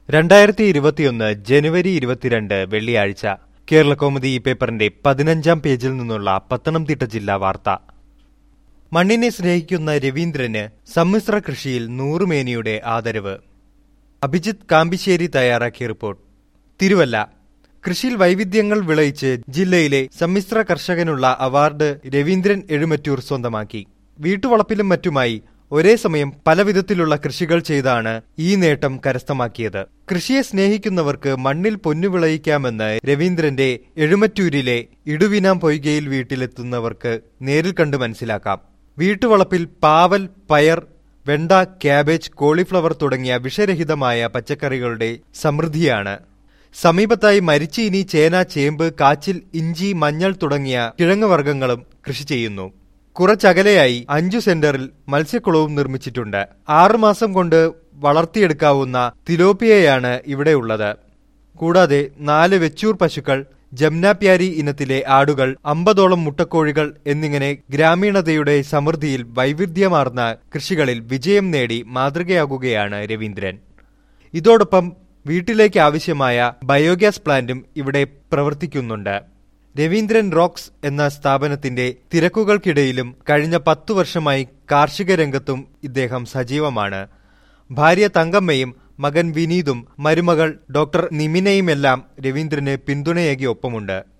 രണ്ടായിരത്തി ഇരുപത്തിയൊന്ന് ജനുവരി ഇരുപത്തിരണ്ട് വെള്ളിയാഴ്ച കേരളകൗമുദി ഈ പേപ്പറിന്റെ പതിനഞ്ചാം പേജിൽ നിന്നുള്ള പത്തനംതിട്ട ജില്ലാ വാർത്ത മണ്ണിനെ സ്നേഹിക്കുന്ന രവീന്ദ്രന് സമ്മിശ്ര കൃഷിയിൽ നൂറുമേനിയുടെ ആദരവ് അഭിജിത്ത് കാമ്പിശ്ശേരി തയ്യാറാക്കിയ റിപ്പോർട്ട് തിരുവല്ല കൃഷിയിൽ വൈവിധ്യങ്ങൾ വിളയിച്ച് ജില്ലയിലെ സമ്മിശ്ര കർഷകനുള്ള അവാർഡ് രവീന്ദ്രൻ എഴുമറ്റൂർ സ്വന്തമാക്കി വീട്ടുവളപ്പിലും മറ്റുമായി ഒരേ സമയം പല വിധത്തിലുള്ള കൃഷികൾ ചെയ്താണ് ഈ നേട്ടം കരസ്ഥമാക്കിയത് കൃഷിയെ സ്നേഹിക്കുന്നവർക്ക് മണ്ണിൽ പൊന്നു വിളയിക്കാമെന്ന് രവീന്ദ്രന്റെ എഴുമറ്റൂരിലെ ഇടുവിനാം പൊയ്കയിൽ വീട്ടിലെത്തുന്നവർക്ക് നേരിൽ കണ്ട് മനസ്സിലാക്കാം വീട്ടുവളപ്പിൽ പാവൽ പയർ വെണ്ട ക്യാബേജ് കോളിഫ്ലവർ തുടങ്ങിയ വിഷരഹിതമായ പച്ചക്കറികളുടെ സമൃദ്ധിയാണ് സമീപത്തായി മരിച്ചീനി ചേന ചേമ്പ് കാച്ചിൽ ഇഞ്ചി മഞ്ഞൾ തുടങ്ങിയ കിഴങ്ങ് വർഗ്ഗങ്ങളും കൃഷി ചെയ്യുന്നു കുറച്ചകലെയായി അഞ്ചു സെന്ററിൽ മത്സ്യക്കുളവും നിർമ്മിച്ചിട്ടുണ്ട് ആറുമാസം കൊണ്ട് വളർത്തിയെടുക്കാവുന്ന തിലോപ്പിയയാണ് ഇവിടെയുള്ളത് കൂടാതെ നാല് വെച്ചൂർ പശുക്കൾ ജംനാപ്യാരി ഇനത്തിലെ ആടുകൾ അമ്പതോളം മുട്ടക്കോഴികൾ എന്നിങ്ങനെ ഗ്രാമീണതയുടെ സമൃദ്ധിയിൽ വൈവിധ്യമാർന്ന കൃഷികളിൽ വിജയം നേടി മാതൃകയാകുകയാണ് രവീന്ദ്രൻ ഇതോടൊപ്പം വീട്ടിലേക്ക് ആവശ്യമായ ബയോഗ്യാസ് പ്ലാന്റും ഇവിടെ പ്രവർത്തിക്കുന്നുണ്ട് രവീന്ദ്രൻ റോക്സ് എന്ന സ്ഥാപനത്തിന്റെ തിരക്കുകൾക്കിടയിലും കഴിഞ്ഞ പത്തു വർഷമായി കാർഷിക രംഗത്തും ഇദ്ദേഹം സജീവമാണ് ഭാര്യ തങ്കമ്മയും മകൻ വിനീതും മരുമകൾ ഡോക്ടർ നിമിനയുമെല്ലാം രവീന്ദ്രന് പിന്തുണയേകി ഒപ്പമുണ്ട്